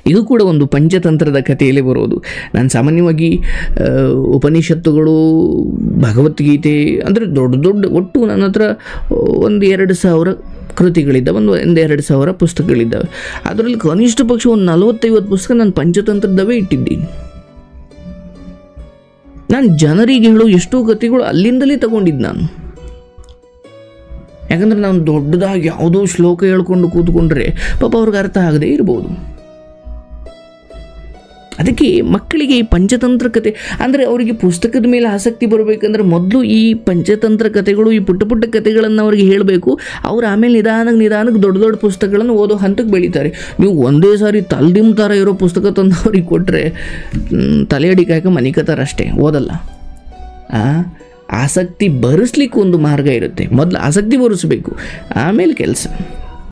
ಇದು ಕೂಡ ಒಂದು ಪಂಚತಂತ್ರದ ಕಥೆಯಲ್ಲಿ ಬರೋದು ನಾನು ಸಾಮಾನ್ಯವಾಗಿ ಆ, ಉಪನಿಷತ್ತುಗಳು ಭಗವದ್ಗೀತೆ ಅಂದರೆ ದೊಡ್ಡ ದೊಡ್ಡ ಒಟ್ಟು ನನ್ನ ಹತ್ರ ಒಂದು ಎರಡು ಸಾವಿರ ಕೃತಿಗಳಿದ್ದಾವೆ ಒಂದು ಒಂದು ಎರಡು ಸಾವಿರ ಪುಸ್ತಕಗಳಿದ್ದಾವೆ ಅದರಲ್ಲಿ ಕನಿಷ್ಠ ಪಕ್ಷ ಒಂದು ನಲವತ್ತೈವತ್ತು ಪುಸ್ತಕ ನಾನು ಪಂಚತಂತ್ರದವೇ ಇಟ್ಟಿದ್ದೀನಿ ನಾನು ಜನರಿಗೆ ಹೇಳೋ ಎಷ್ಟೋ ಕಥೆಗಳು ಅಲ್ಲಿಂದಲೇ ತಗೊಂಡಿದ್ದು ನಾನು ಯಾಕಂದ್ರೆ ನಾನು ದೊಡ್ಡದಾಗಿ ಯಾವುದೋ ಶ್ಲೋಕ ಹೇಳ್ಕೊಂಡು ಕೂತ್ಕೊಂಡ್ರೆ ಪಾಪ ಅವ್ರಿಗೆ ಅರ್ಥ ಆಗದೇ ಇರ್ಬೋದು ಅದಕ್ಕೆ ಮಕ್ಕಳಿಗೆ ಈ ಪಂಚತಂತ್ರ ಕತೆ ಅಂದರೆ ಅವರಿಗೆ ಪುಸ್ತಕದ ಮೇಲೆ ಆಸಕ್ತಿ ಬರಬೇಕಂದ್ರೆ ಮೊದಲು ಈ ಪಂಚತಂತ್ರ ಕಥೆಗಳು ಈ ಪುಟ್ಟ ಪುಟ್ಟ ಕಥೆಗಳನ್ನು ಅವರಿಗೆ ಹೇಳಬೇಕು ಅವ್ರು ಆಮೇಲೆ ನಿಧಾನಕ್ಕೆ ನಿಧಾನಕ್ಕೆ ದೊಡ್ಡ ದೊಡ್ಡ ಪುಸ್ತಕಗಳನ್ನು ಓದೋ ಹಂತಕ್ಕೆ ಬೆಳೀತಾರೆ ನೀವು ಒಂದೇ ಸಾರಿ ತಲ್ದಿಮ್ ಥರ ಇರೋ ಪುಸ್ತಕ ತಂದು ಅವ್ರಿಗೆ ಕೊಟ್ಟರೆ ತಲೆ ಅಡಿಕಾಕ ಮನೆ ಕತ್ತಾರ ಅಷ್ಟೇ ಓದಲ್ಲ ಆ, ಆಸಕ್ತಿ ಬರೆಸ್ಲಿಕ್ಕೆ ಒಂದು ಮಾರ್ಗ ಇರುತ್ತೆ ಮೊದಲು ಆಸಕ್ತಿ ಬರೆಸ್ಬೇಕು ಆಮೇಲೆ ಕೆಲಸ